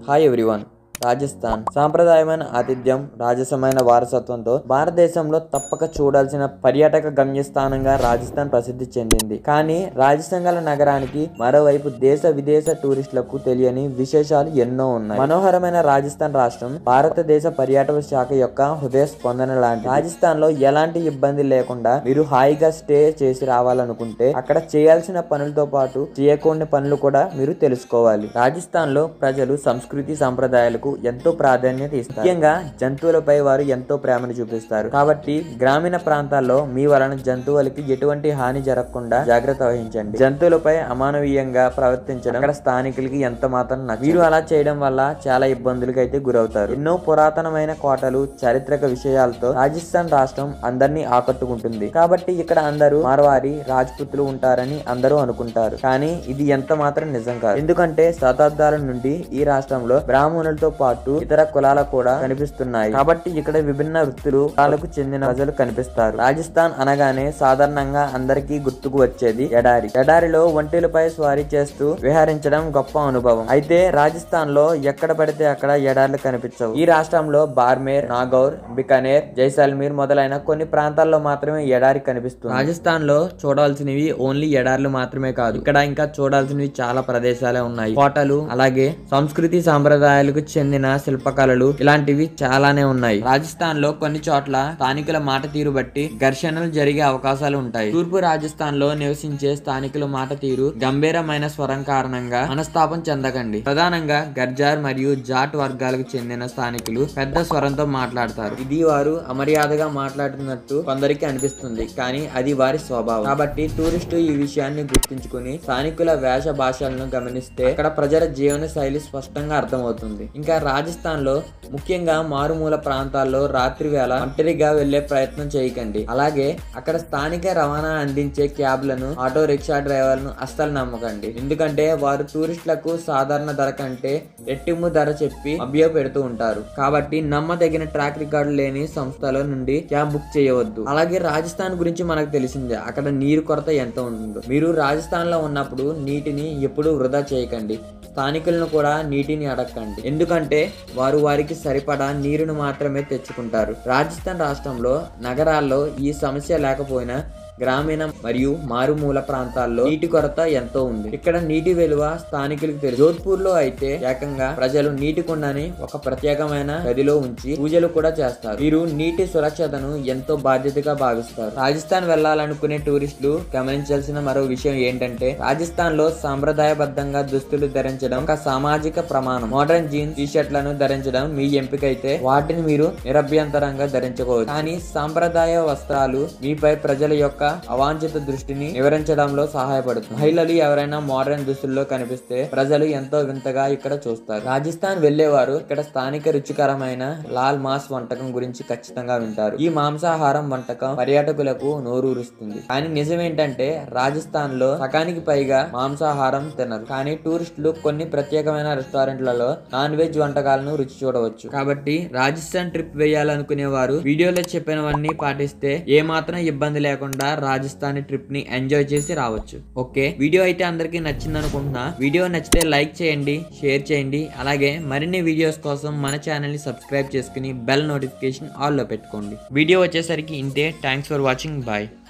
Hi everyone Rajasthan సాంప్రదాయమైన ఆతిథ్యం రాజసమైన వారసత్వంతో భారతదేశంలో తప్పక చూడాల్సిన పర్యాటక గమ్యస్థానంగా రాజస్థాన్ ప్రసిద్ధి చెందింది కానీ రాజస్థాన్ నగరానికి మరోవైపు దేశ విదేశ టూరిస్టులకు తెలియని విశేషాలు ఎన్నో ఉన్నాయి మనోహరమైన రాజస్థాన్ రాష్ట్రం భారతదేశ పర్యాటక శాఖ యొక్క హృదయ స్పందన లాంటి రాజస్థాన్ లో ఎలాంటి ఇబ్బంది లేకుండా మీరు హాయిగా స్టే చేసి రావాలనుకుంటే అక్కడ చేయాల్సిన పనులతో పాటు చేయకూడని పనులు కూడా మీరు తెలుసుకోవాలి రాజస్థాన్ లో ప్రజలు సంస్కృతి సంప్రదాయాలకు ఎంతో ప్రాధాన్యత ఇస్తారు ముఖ్యంగా జంతువులపై వారు ఎంతో ప్రేమను చూపిస్తారు కాబట్టి గ్రామీణ ప్రాంతాల్లో మీ వలన జంతువులకి ఎటువంటి హాని జరగకుండా జాగ్రత్త వహించండి జంతువులపై అమానవీయంగా ప్రవర్తించడం అక్కడ స్థానికులకి ఎంత మాత్రం నచ్చదు. మీరు అలా చేయడం వల్ల చాలా ఇబ్బందులకు అయితే గురవుతారు ఎన్నో పురాతనమైన కోటలు చారిత్రక విషయాలతో రాజస్థాన్ రాష్ట్రం అందరినీ ఆకట్టుకుంటుంది కాబట్టి ఇక్కడ అందరూ మార్వారి రాజ్పుతులు ఉంటారని అందరూ అనుకుంటారు కానీ ఇది ఎంత మాత్రం నిజం కాదు ఎందుకంటే శతాబ్దాల నుండి ఈ రాష్ట్రంలో బ్రాహ్మణులతో పాటు ఇతర కులాలు కూడా కనిపిస్తున్నాయి కాబట్టి ఇక్కడ విభిన్న వృత్తులు కులాలకు చెందిన ప్రజలు కనిపిస్తారు రాజస్థాన్ అనగానే సాధారణంగా అందరికీ గుర్తుకు వచ్చేది ఎడారి ఎడారిలో ఒంటెలపై స్వారీ చేస్తూ విహరించడం గొప్ప అనుభవం అయితే రాజస్థాన్ లో ఎక్కడ పడితే అక్కడ ఎడార్లు కనిపించవు ఈ రాష్ట్రంలో బార్మేర్ నాగౌర్ బికనేర్ జైసల్మీర్ మొదలైన కొన్ని ప్రాంతాల్లో మాత్రమే ఎడారి కనిపిస్తుంది రాజస్థాన్ లో చూడాల్సినవి ఓన్లీ ఎడార్లు మాత్రమే కాదు ఇక్కడ ఇంకా చూడాల్సినవి చాలా ప్రదేశాలే ఉన్నాయి కోటలు అలాగే సంస్కృతి సాంప్రదాయాలకు చెందిన శిల్పకళలు ఇలాంటివి చాలానే ఉన్నాయి రాజస్థాన్ లో కొన్ని చోట్ల స్థానికుల మాట తీరు బట్టి ఘర్షణలు జరిగే అవకాశాలు ఉంటాయి తూర్పు రాజస్థాన్ లో నివసించే స్థానికుల మాట తీరు గంభీరమైన స్వరం కారణంగా మనస్తాపం చెందకండి ప్రధానంగా గర్జార్ మరియు జాట్ వర్గాలకు చెందిన స్థానికులు పెద్ద స్వరంతో మాట్లాడతారు ఇది వారు అమర్యాదగా మాట్లాడుతున్నట్టు కొందరికి అనిపిస్తుంది కానీ అది వారి స్వభావం కాబట్టి టూరిస్టు ఈ విషయాన్ని గుర్తుంచుకుని స్థానికుల వేష భాషలను గమనిస్తే అక్కడ ప్రజల జీవన శైలి స్పష్టంగా అర్థమవుతుంది ఇంకా రాజస్థాన్ లో ముఖ్యంగా మారుమూల ప్రాంతాల్లో రాత్రి వేళ ఒంటరిగా వెళ్లే ప్రయత్నం చేయకండి అలాగే అక్కడ స్థానిక రవాణా అందించే క్యాబ్లను ఆటో రిక్షా డ్రైవర్లను అస్సలు నమ్మకండి ఎందుకంటే వారు టూరిస్టులకు సాధారణ ధర కంటే రెట్టింపు ధర చెప్పి అభ్య పెడుతూ ఉంటారు కాబట్టి నమ్మదగిన ట్రాక్ రికార్డు లేని సంస్థల నుండి క్యాబ్ బుక్ చేయవద్దు అలాగే రాజస్థాన్ గురించి మనకు తెలిసిందే అక్కడ నీరు కొరత ఎంత ఉంటుందో మీరు రాజస్థాన్ లో ఉన్నప్పుడు నీటిని ఎప్పుడూ వృధా చేయకండి స్థానికులను కూడా నీటిని అడగండి ఎందుకంటే వారు వారికి సరిపడా నీరును మాత్రమే తెచ్చుకుంటారు రాజస్థాన్ రాష్ట్రంలో నగరాల్లో ఈ సమస్య లేకపోయినా గ్రామీణ మరియు మారుమూల ప్రాంతాల్లో నీటి కొరత ఎంతో ఉంది ఇక్కడ నీటి విలువ స్థానికులకు తెలుసు జోధ్పూర్ లో అయితే ఏకంగా ప్రజలు నీటి కుండని ఒక ప్రత్యేకమైన గదిలో ఉంచి పూజలు కూడా చేస్తారు వీరు నీటి సురక్షతను ఎంతో బాధ్యతగా భావిస్తారు రాజస్థాన్ వెళ్లాలనుకునే టూరిస్టులు గమనించాల్సిన మరో విషయం ఏంటంటే రాజస్థాన్ లో సాంప్రదాయబద్ధంగా దుస్తులు ధరించడం ఒక సామాజిక ప్రమాణం మోడర్న్ జీన్స్ టీ షర్ట్లను ధరించడం మీ ఎంపిక అయితే వాటిని మీరు నిరభ్యంతరంగా ధరించుకోవచ్చు కానీ సాంప్రదాయ వస్త్రాలు మీపై ప్రజల యొక్క అవాంఛిత దృష్టిని నివారించడంలో సహాయపడుతుంది మహిళలు ఎవరైనా మోడర్న్ దుస్తుల్లో కనిపిస్తే ప్రజలు ఎంతో వింతగా ఇక్కడ చూస్తారు రాజస్థాన్ వెళ్లేవారు ఇక్కడ స్థానిక రుచికరమైన లాల్ మాస్ వంటకం గురించి ఖచ్చితంగా వింటారు ఈ మాంసాహారం వంటకం పర్యాటకులకు నోరూరుస్తుంది కానీ నిజమేంటంటే రాజస్థాన్ లో సగానికి పైగా మాంసాహారం తినరు కానీ టూరిస్టులు కొన్ని ప్రత్యేకమైన రెస్టారెంట్లలో నాన్ వెజ్ వంటకాలను రుచి చూడవచ్చు కాబట్టి రాజస్థాన్ ట్రిప్ వేయాలనుకునే వారు వీడియోలో చెప్పినవన్నీ పాటిస్తే ఏ మాత్రం ఇబ్బంది లేకుండా రాజస్థాన్ ట్రిప్ ని ఎంజాయ్ చేసి రావచ్చు ఓకే వీడియో అయితే అందరికీ నచ్చింది అనుకుంటున్నా వీడియో నచ్చితే లైక్ చేయండి షేర్ చేయండి అలాగే మరిన్ని వీడియోస్ కోసం మన ఛానల్ ని సబ్స్క్రైబ్ చేసుకుని బెల్ నోటిఫికేషన్ ఆల్ లో పెట్టుకోండి వీడియో వచ్చేసరికి ఇంతే థ్యాంక్స్ ఫర్ వాచింగ్ బాయ్